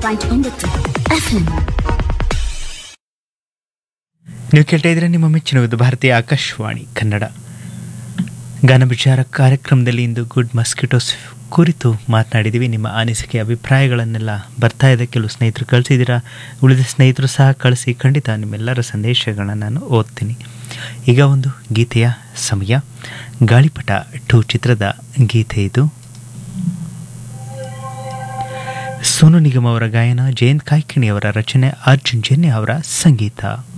point ಒಂಬತ್ತು FM ನೀವು ಕೇಳ್ತಾ ಇದ್ರೆ ನಿಮ್ಮ ಮೆಚ್ಚಿನ ಒಂದು ಭಾರತೀಯ ಆಕಾಶವಾಣಿ ಕನ್ನಡ ಗಾನ ವಿಚಾರ ಕಾರ್ಯಕ್ರಮದಲ್ಲಿ ಇಂದು ಗುಡ್ ಮಸ್ಕಿಟೋಸ್ ಕುರಿತು ಮಾತನಾಡಿದ್ದೀವಿ ನಿಮ್ಮ ಅನಿಸಿಕೆ ಅಭಿಪ್ರಾಯಗಳನ್ನೆಲ್ಲ ಬರ್ತಾ ಇದೆ ಕೆಲವು ಸ್ನೇಹಿತರು ಕಳಿಸಿದ್ದೀರಾ ಉಳಿದ ಸ್ನೇಹಿತರು ಸಹ ಕಳಿಸಿ ಖಂಡಿತ ನಿಮ್ಮೆಲ್ಲರ ಸಂದೇಶಗಳನ್ನ ನಾನು ಓದ್ತೀನಿ ಈಗ ಒಂದು ಗೀತೆಯ ಸಮಯ ಗಾಳಿಪಟ ಟು ಚಿತ್ರದ ಗೀತೆ ಇದು ಸೋನು ನಿಗಮ್ ಅವರ ಗಾಯನ ಜಯಂತ್ ಕಾಯ್ಕಿಣಿ ಅವರ ರಚನೆ ಅರ್ಜುನ್ ಜನ್ಯ ಅವರ ಸಂಗೀತ